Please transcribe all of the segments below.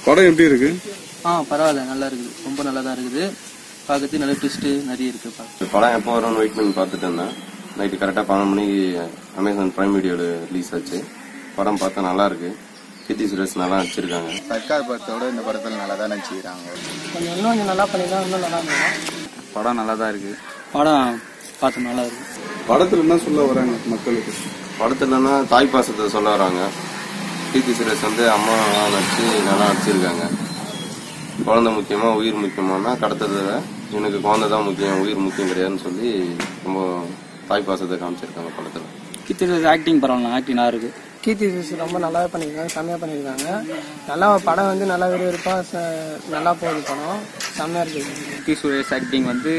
படம் எப்படி இருக்கு ஆ பரவாயில்ல நல்லா இருக்குது ரொம்ப நல்லா தான் இருக்குது பார்க்கறதுக்கு நல்ல ட்விஸ்ட்டு நிறைய இருக்குது பார்க்க படம் எப்போ வரும்னு வெயிட் பண்ணி பார்த்துட்டு இருந்தேன் நைட்டு கரெக்டாக பன்னெண்டு மணிக்கு அமேசான் பிரைம் வீடியோவில் ரிலீஸ் ஆச்சு படம் பார்த்தா நல்லா இருக்கு கீர்த்தி சுரேஷ் நல்லா நடிச்சிருக்காங்க சர்க்கார் படத்தோட இந்த படத்தில் நல்லா தான் நடிச்சுக்கிறாங்க கொஞ்சம் இன்னும் கொஞ்சம் நல்லா பண்ணிதான் இன்னும் நல்லா இருக்கும் படம் நல்லா தான் இருக்கு படம் பார்த்து நல்லா இருக்கு படத்துல என்ன சொல்ல வராங்க மக்களுக்கு படத்துலன்னா தாய் பாசத்தை சொல்ல வராங்க கீர்த்தி சுரேஷ் வந்து அம்மா நடிச்சு நல்லா நடிச்சிருக்காங்க குழந்தை முக்கியமா உயிர் முக்கியமானா கடத்ததுல எனக்கு குழந்தை தான் முக்கியம் உயிர் முக்கியம் கிடையாதுன்னு சொல்லி ரொம்ப தாய் பாசத்தை காமிச்சிருக்காங்க படத்துல கித்து ஆக்டிங் பரவாயில்ல ஆக்டிங் நல்லா இருக்கு கீர்த்தி சுரேஷ் ரொம்ப நல்லாவே பண்ணியிருக்காங்க செம்மையாக பண்ணியிருக்காங்க நல்லா படம் வந்து நல்லா விறுவிறுப்பாக நல்லா போகுது படம் செம்மையாக இருக்குது கித்தி சுரேஷ் ஆக்டிங் வந்து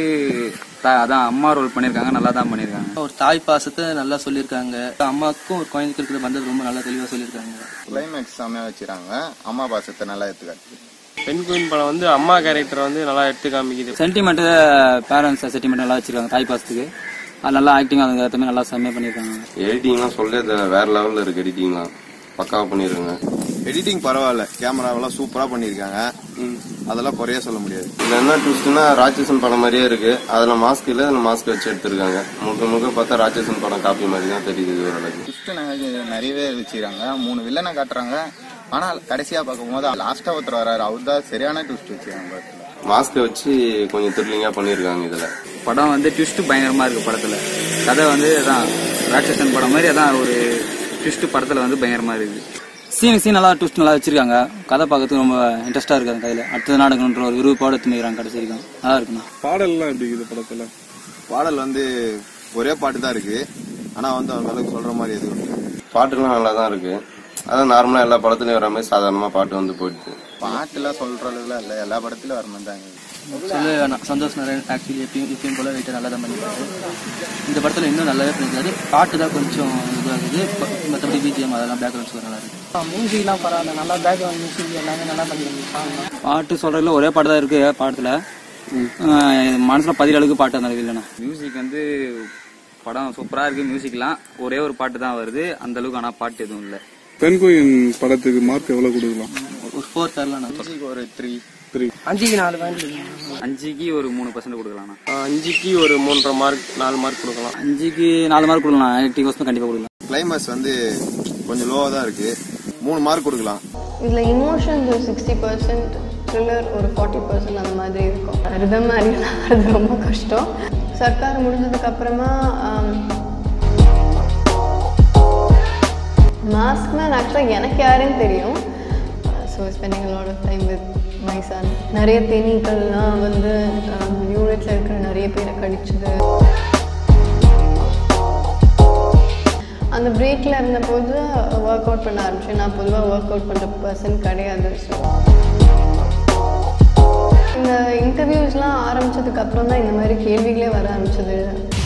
த- அதான் அம்மா ரோல் பண்ணியிருக்காங்க நல்லா தான் பண்ணியிருக்காங்க ஒரு தாய் பாசத்தை நல்லா சொல்லியிருக்காங்க அம்மாவுக்கும் ஒரு குழந்தைக்கு இருக்கிற பந்தது ரொம்ப நல்லா தெளிவாக சொல்லியிருக்காங்க கிளைமேக்ஸ் செம்மையாக வச்சுக்கிறாங்க அம்மா பாசத்தை நல்லா எடுத்துக்காட்டு பெண் குயின் படம் வந்து அம்மா கேரக்டர் வந்து நல்லா எடுத்து காமிக்குது சென்டிமெண்ட் பேரண்ட்ஸ் சென்டிமெண்ட் நல்லா வச்சிருக்காங்க தாய் பாசத்துக்கு அது நல்லா ஆக்டிங் அதுக்கு ஏற்ற மாதிரி நல்லா செம்மையாக பண்ணியிருக்காங்க எடிட்டிங்லாம் சொல்லவே தேவை. வேற லெவல்ல இருக்கு எடிட்டிங்லாம் பக்காவா பண்ணிருக்காங்க எடிட்டிங் பரவாயில்ல கேமராவெல்லாம் சூப்பராக பண்ணியிருக்காங்க அதெல்லாம் குறைய சொல்ல முடியாது இதுல என்ன ட்விஸ்ட்னா ராட்சசன் படம் மாதிரியே இருக்கு அதுல மாஸ்க் இல்ல அதுல மாஸ்க் வச்சு எடுத்திருக்காங்க முழுக்க முழுக்க பார்த்தா ராட்சசன் படம் காப்பி மாதிரி தான் தெரியுது இது ஓரளவுக்கு ட்விஸ்ட் நிறையவே வச்சுக்கிறாங்க மூணு வில்லனை காட்டுறாங்க ஆனால் கடைசியாக பார்க்கும்போது லாஸ்ட்டாக ஒருத்தர் வராரு அவர் தான் சரியான ட்விஸ்ட் வச்சுக்கிறாங்க படத்தில் மாஸ்க் வச்சு கொஞ்சம் த்ரில்லிங்கா பண்ணிருக்காங்க இதுல படம் வந்து ட்விஸ்ட் பயங்கரமா இருக்கு படத்துல கதை வந்து அதான் ராட்சசன் படம் மாதிரி அதான் ஒரு ட்விஸ்ட் படத்துல வந்து பயங்கரமா இருக்கு சீன் சீன் நல்லா ட்விஸ்ட் நல்லா வச்சிருக்காங்க கதை பார்க்கறதுக்கு ரொம்ப இன்ட்ரெஸ்டா இருக்கு அந்த கையில அடுத்தது நாடகம்ன்ற ஒரு விருப்போட எடுத்துக்கிறாங்க கடைசி வரைக்கும் நல்லா இருக்குண்ணா பாடல்லாம் எப்படி இருக்குது படத்துல பாடல் வந்து ஒரே பாட்டு தான் இருக்கு ஆனால் வந்து அந்த அளவுக்கு சொல்கிற மாதிரி எதுவும் இல்லை பாட்டுலாம் நல்லா தான் இருக்கு அதான் நார்மலா எல்லா படத்துலயும் வர மாதிரி சாதாரணமா பாட்டு வந்து போயிடுது பாட்டுலாம் சொல்கிற அளவுக்குலாம் இல்லை எல்லா படத்துலையும் வர மாதிரி தாங்க சொல்லவே வேணாம் சந்தோஷ் நாராயண் ஆக்சுவலி எப்பயும் எப்பயும் போல ரைட்டர் நல்லா தான் பண்ணியிருக்காரு இந்த படத்தில் இன்னும் நல்லாவே பண்ணியிருக்காரு பாட்டு தான் கொஞ்சம் இதுவாகுது ப- மற்றபடி பிஜிஎம் அதெல்லாம் பேக்ரவுண்ட் ஸ்கோர் நல்லா இருக்கு மியூசிக்லாம் பரவாயில்ல நல்லா பேக்ரவுண்ட் மியூசிக் எல்லாமே நல்லா பண்ணியிருக்காங்க பாட்டு சொல்றதுல ஒரே பாட்டு தான் இருக்கு பாடத்துல ஆஹ் மனசுல பதில் அளவுக்கு பாட்டு அந்த இல்லைண்ணா மியூசிக் வந்து படம் சூப்பரா இருக்கு மியூசிக்லாம் ஒரே ஒரு பாட்டு தான் வருது அந்த அளவுக்கு ஆனா பாட்டு எதுவும் இல்லை பெண்குயின் படத்துக்கு மார்க் எவ்வளவு கொடுக்கலாம் ஒரு ஃபோர் தரலாம் நான் மியூசிக் ஒரு த்ரீ த்ரீ அஞ்சுக்கு நாலு பாயிண்ட் அஞ்சுக்கு ஒரு மூணு பர்சன்ட் கொடுக்கலாம்ண்ணா அஞ்சுக்கு ஒரு மூன்றரை மார்க் நாலு மார்க் கொடுக்கலாம் அஞ்சுக்கு நாலு மார்க் கொடுக்கலாம் எயிட்டி பர்சன்ட் கண்டிப்பா கொடுக்கலாம் கிளைமேக்ஸ் வந்து கொஞ்சம் லோவாக தான் இருக்கு மூணு மார்க் கொடுக்கலாம் இதில் இமோஷன்ஸ் ஒரு சிக்ஸ்டி பர்சன்ட் த்ரில்லர் ஒரு ஃபார்ட்டி பர்சன்ட் அந்த மாதிரி இருக்கும் ரிதம் மாதிரிலாம் வர்றது ரொம்ப கஷ்டம் சர்க்கார் முடிஞ்சதுக்கு அப்புறமா மாஸ்க் மேன் ஆக்சுவலாக எனக்கு யாருன்னு தெரியும் so spending lot of time with my son நிறைய தேனீக்கள்லாம் வந்து யூனிட்ல இருக்கிற நிறைய பேரை கடிச்சது அந்த பிரேக்கில் இருந்தபோது ஒர்க் அவுட் பண்ண ஆரம்பிச்சேன் நான் பொதுவாக ஒர்க் அவுட் பண்ணுற பர்சன் கிடையாது ஸோ இந்த இன்டர்வியூஸ்லாம் ஆரம்பிச்சதுக்கு அப்புறம் தான் இந்த மாதிரி கேள்விகளே வர ஆரம்பிச்சது